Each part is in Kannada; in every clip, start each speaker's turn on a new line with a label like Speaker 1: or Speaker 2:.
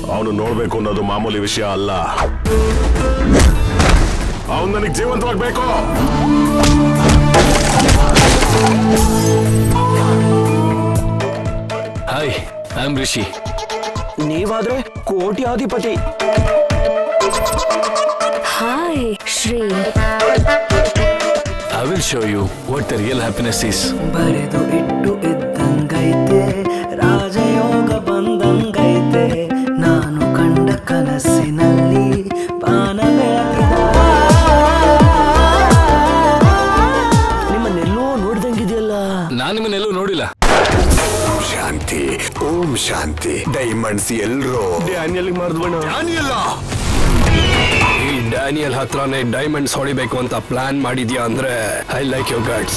Speaker 1: ಅವನು ನೋಡ್ಬೇಕು ಅನ್ನೋದು ಮಾಮೂಲಿ ವಿಷಯ ಅಲ್ಲ ಅವನು ನನಗೆ ಜೀವಂತವಾಗ್ಬೇಕು
Speaker 2: ಹಾಯ್ ಐ ಆಮ್ ರಿಷಿ
Speaker 3: ನೀವಾದ್ರೆ ಕೋಟ್ಯಾಧಿಪತಿ
Speaker 4: hi Shri
Speaker 2: I will show you what the real happiness is
Speaker 5: ಬರೆದು ಇಟ್ಟು ಇದ್ದಂಗೈತೆ ರಾಜಯೋಗ ಬಂದಂಗೈತೆ ನಾನು ಕಂಡ ಕನಸಿನಲ್ಲಿ ಪಾನ ಬೆಳಗಿದ
Speaker 3: ನಿಮ್ಮನ್ನೆಲ್ಲೋ ನೋಡ್ದಂಗಿದೆಯಲ್ಲ
Speaker 2: ನಾನು ನಿಮ್ಮನ್ನೆಲ್ಲೂ ನೋಡಿಲ್ಲ
Speaker 6: ಶಾಂತಿ ಓಂ ಶಾಂತಿ ಡೈಮಂಡ್ಸ್ ಎಲ್ರು
Speaker 3: ಡ್ಯಾನಿಯಲ್ಗೆ ಮಾರ್ದ್ಬಣ್ಣ
Speaker 2: ಈ ಡ್ಯಾನಿಯಲ್ ಹತ್ರನೇ ಡೈಮಂಡ್ಸ್ ಹೊಡಿಬೇಕು ಅಂತ ಪ್ಲಾನ್ ಮಾಡಿದ್ಯಾ ಅಂದ್ರೆ ಐ ಲೈಕ್ ಯೋರ್ ಗಟ್ಸ್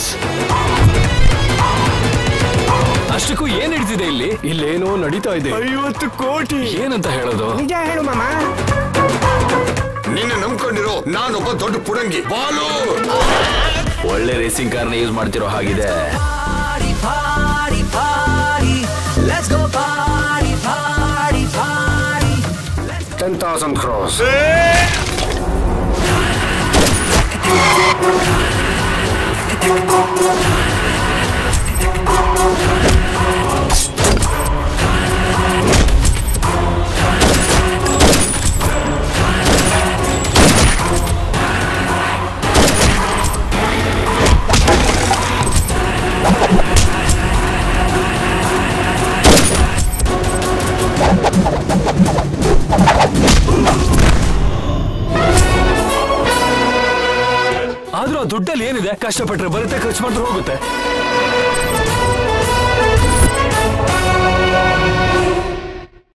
Speaker 2: ಅಷ್ಟಕ್ಕೂ ಏನ್ ಹಿಡ್ತಿದೆ ಇಲ್ಲಿ ಇಲ್ಲೇನೋ ನಡೀತಾ ಇದೆ
Speaker 3: ಐವತ್ತು ಕೋಟಿ
Speaker 2: ಏನಂತ ಹೇಳೋದು
Speaker 6: ನಿನ್ನ ನಂಬ್ಕೊಂಡಿರೋ ನಾನೊಬ್ಬ ದೊಡ್ಡ ಪುಡಂಗಿ ಬಾಲು
Speaker 7: ಒಳ್ಳೆ ರೇಸಿಂಗ್ ಕಾರ್ನ ಯೂಸ್ ಮಾಡ್ತಿರೋ ಹಾಗಿದೆ
Speaker 5: ಪಾಡಿ ಪಾಡಿ ಪಾಡಿ ಲೆಟ್ಸ್ ಗೋ ಪಾಡಿ ಪಾಡಿ ಪಾಡಿ
Speaker 6: ಟೆನ್ ತೌಸಂಡ್ ಕ್ರೋಸ್
Speaker 2: ಆದ್ರೂ ಆ ದುಡ್ಡಲ್ಲಿ ಏನಿದೆ ಕಷ್ಟಪಟ್ರೆ ಬರುತ್ತೆ ಖರ್ಚು ಮಾಡಿದ್ರೆ ಹೋಗುತ್ತೆ